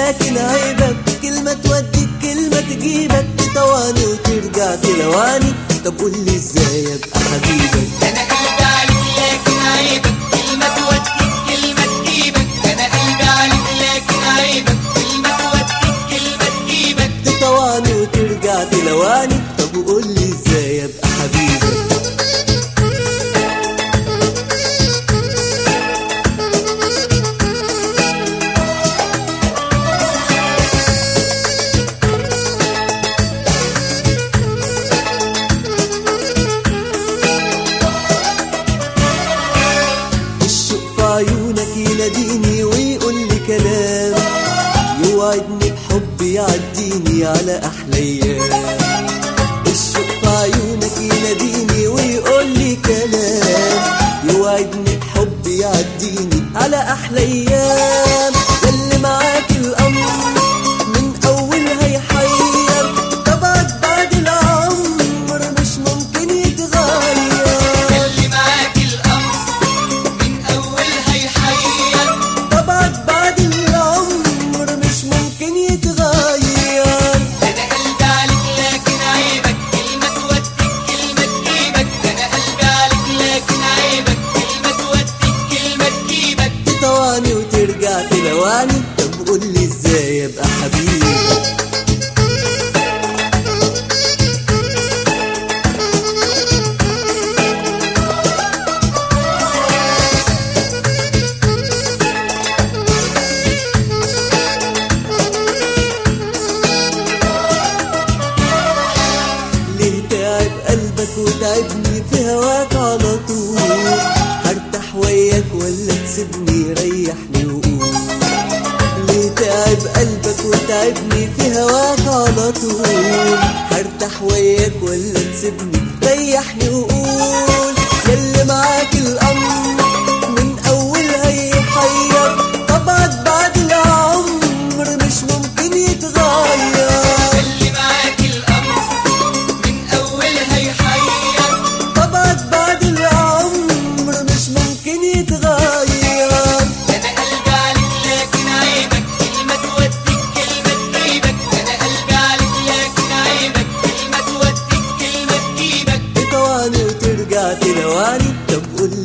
لكن عيبك كلمة توديك كلمة تجيبك تطواني وترجع تلواني طب قول لي ازاي ابقى حبيبك انا قلبي عليك لكن عيبك كلمة توديك كلمة تجيبك انا قلبي عليك لكن عيبك كلمة توديك كلمة تجيبك تطواني وترجع تلواني طب قول لي ازاي ابقى حبيبك الشوق في عيونك يناديني ويقول لي كلام يوعدني بحب يعديني على احلى ايام الشوق في عيونك يناديني ويقول لي كلام يوعدني بحب يعديني على احلى ايام اللي معاك الامر من اولها يحير طبعك بعد العمر مش ممكن يتغير اللي معاك الامر من اولها يحير طبعك بعد العمر مش ممكن يتغير انا قلبي عليك لكن عيبك كلمة توديك كلمة تجيبك انا قلبي عليك لكن عيبك كلمة توديك كلمة تجيبك تطواني وترجع تلواني طب قول لي ازاي ابقى حبيبك ليه تعب قلبك وتعبني في هواك على طول هرتاح وياك ولا تسيبني ريحني وقول ليه تعب قلبك وتعبني في هواك على طول هرتاح وياك ولا تسيبني ريحني وقول ياللي معاك الامر من اولها يحير طبعك بعد العمر مش ممكن يتغير اللي معاك الامر من اولها يحير طبعك بعد العمر مش ممكن يتغير انا قلبي عليك لكن عيبك كلمة توديك كلمة تجيبك انا قلبي عليك لكن عيبك كلمة توديك كلمة تجيبك تطواني وترجع تلواني طب قول